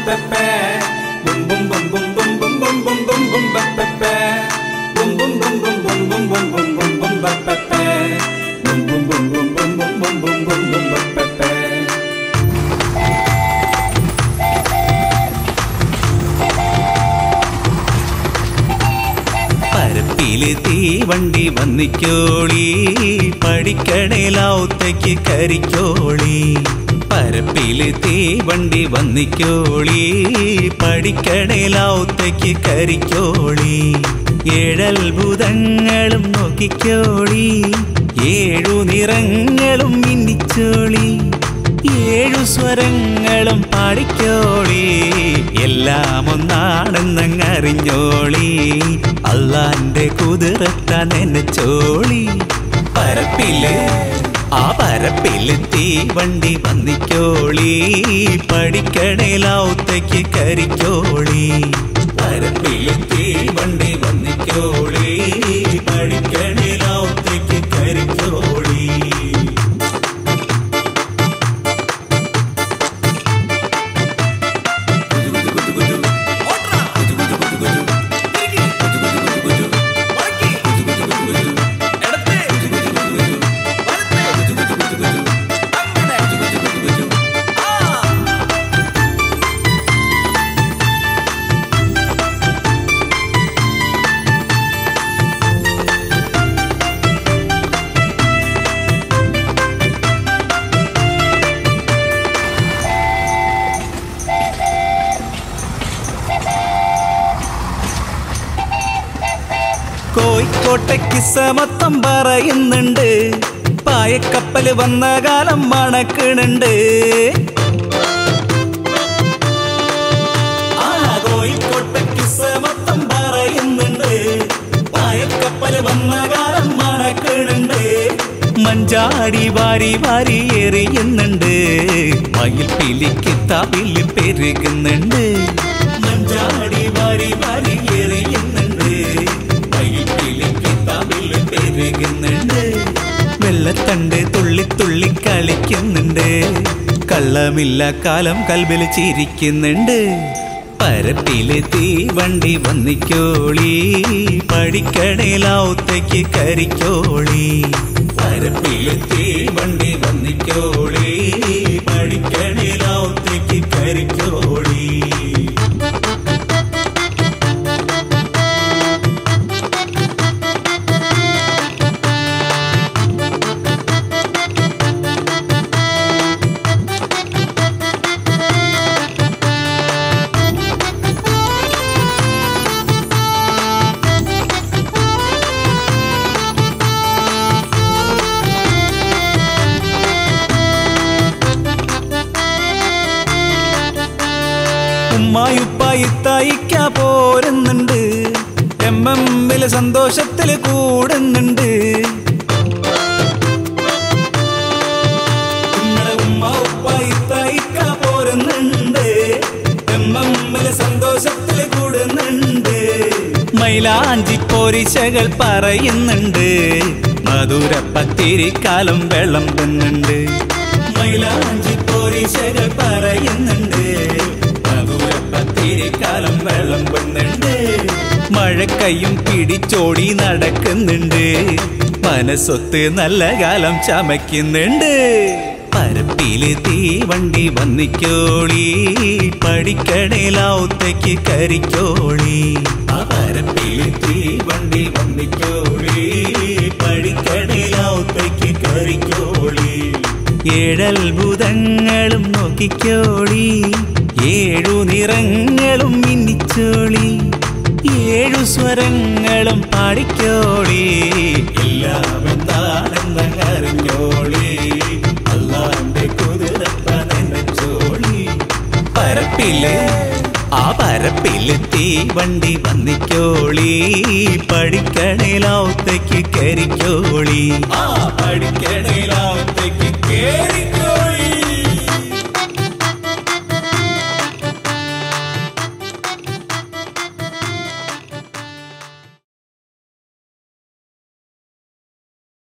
pepe. Bum bum bum bum bum bum bum bum bum bum ba pepe. Bum bum bum bum bum bum bum bum bum bum ba pepe. Bum bum bum bum bum bum bum bum bum bum ba pepe. പരപ്പില് തീവണ്ടി വന്നിക്കോളി പടിക്കടയിലാവുത്തേക്ക് കരിക്കോളി പരപ്പില് തീവണ്ടി വന്നിക്കോളി പടിക്കടയിലാവുത്തേക്ക് കരിക്കോളി ഏഴത്ഭുതങ്ങളും നോക്കിക്കോളി ഏഴു നിറങ്ങളും മിന്നിച്ചോളി ഏഴു സ്വരങ്ങളും പാടിക്കോളി എല്ലാം ഒന്നാണെന്നങ്ങറിഞ്ഞോളി അള്ളാന്റെ കുതിരത്ത നനച്ചോളി പരപ്പില് ആ പരപ്പില് തീവണ്ടി വന്നിക്കോളി പടിക്കടയിലാവുത്തേക്ക് കരിക്കോളി പരപ്പില് തീവണ്ടി വന്നിക്കോളി പടിക്കടയിലാവുത്തേക്ക് കരിക്കോളി കോഴിക്കോട്ടയ്ക്ക് സമത്വം പറയുന്നുണ്ട് പായക്കപ്പല് വന്ന കാലം മണക്കണുണ്ട് ആ കോഴിക്കോട്ടയ്ക്ക് സമത്വം പറയുന്നുണ്ട് പായക്കപ്പല് വന്ന കാലം മണക്കണുണ്ട് മഞ്ചാടി വാരി വാരി എറിയുന്നുണ്ട് മയിൽ പിലിക്ക് തവില് പെരുകുന്നുണ്ട് മഞ്ചാടി വാരി വാരി എറിയുന്നുണ്ട് മയിൽ പിലിക്ക് തവില് പെരുകുന്നുണ്ട് വെള്ളത്തണ്ട് തുള്ളി തുള്ളി കളിക്കുന്നുണ്ട് കള്ളമില്ല കാലം കൽബിൽ ചിരിക്കുന്നുണ്ട് പരപ്പില് തീവണ്ടി വന്നിക്കോളി പടിക്കടയിലാവുത്തേക്ക് കരിക്കോളി പരപ്പില് തീവണ്ടി വന്നിക്കോളി പടിക്കടയിലാവുത്തേക്ക് കരിക്കോളി ഉമ്മായുപ്പായി തയ്ക്ക പോരുന്നുണ്ട് എം എമ്മില് സന്തോഷത്തില് കൂടുന്നുണ്ട് നിങ്ങളെ ഉമ്മ ഉപ്പായി തയ്ക്ക പോരുന്നുണ്ട് എം എമ്മില് സന്തോഷത്തില് കൂടുന്നുണ്ട് മൈലാഞ്ചി പോരിശകൾ പറയുന്നുണ്ട് മധുര പത്തിരിക്കാലം വിളമ്പുന്നുണ്ട് മൈലാഞ്ചി പോരിശകൾ പറയുന്നുണ്ട് മധുര പത്തിരിക്കാലം വിളമ്പുന്നുണ്ട് മഴക്കയ്യും പിടിച്ചോടി നടക്കുന്നുണ്ട് മനസ്സൊത്ത് നല്ല കാലം ചമയ്ക്കുന്നുണ്ട് പരപ്പില് തീവണ്ടി വന്നിക്കോളി പടിക്കടയിലാവുത്തേക്ക് കരിക്കോളി ആ പരപ്പില് തീവണ്ടി വന്നിക്കോളി പടിക്കടയിലാവുത്തേക്ക് കരിക്കോളി ഏഴത്ഭുതങ്ങളും നോക്കിക്കോളി ഏഴു നിറങ്ങളും മിന്നിച്ചോളി ഏഴു സ്വരങ്ങളും പാടിക്കോളി എല്ലാം എന്താണെന്നറിഞ്ഞോളി അല്ലാന്റെ കുതിരപ്പ നനച്ചോളി പരപ്പില് ആ പരപ്പില് തീവണ്ടി വന്നിക്കോളി പടിക്കണയിലാവത്തേക്ക് കരിക്കോളി ആ പടിക്കണയിലാവത്തേക്ക് കേറി